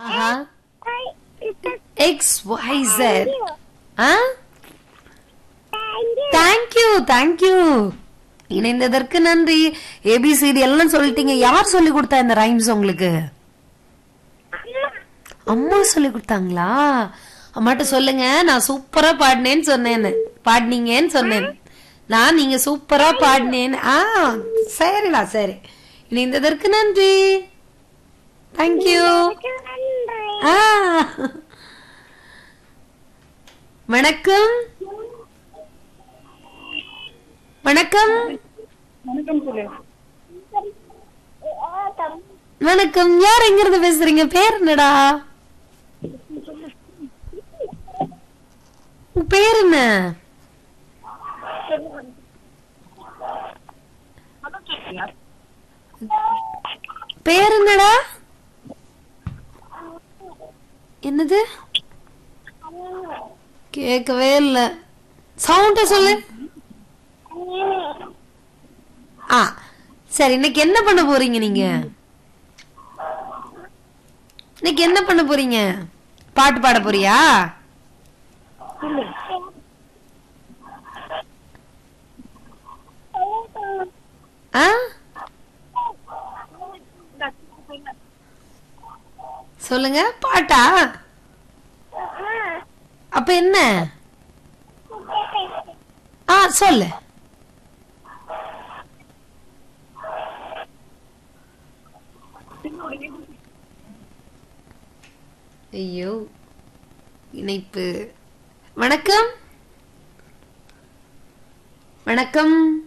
ஆஹா X Y Z ஆ thank you thank you இணைந்ததற்கு நன்றி ஏபிசிடி எல்லாம் சொல்லிட்டீங்க யார் சொல்லி கொடுத்தா இந்த ரைம்ஸ் உங்களுக்கு அம்மா சொல்லி கொடுத்தாங்களா அம்மாட்ட சொல்லுங்க நான் சூப்பரா பாடினேன்னு சொன்னேன்னு பாடினீங்கன்னு சொன்னேன் நான் நீங்க சூப்பரா பாடினேன்னு ஆ சரிடா சரி இணைந்ததற்கு நன்றி தேங்க்யூ ஆ வணக்கம் வணக்கம் வணக்கம் யார் எங்க இருந்து பேசுறீங்க பேர் என்னடா உன் பேர் என்ன பேர் என்னடா என்னது கேட்கவே இல்ல சவுண்ட சொல்லு ஆ சரி இன்னைக்கு என்ன பண்ண போறீங்க நீங்க இன்னைக்கு என்ன பண்ண போறீங்க பாட்டு பாட போறியா ஆ சொல்லுங்க பாட்டா அப்ப என்ன ஆ சொல்லு ஐயோ இணைப்பு வணக்கம் வணக்கம்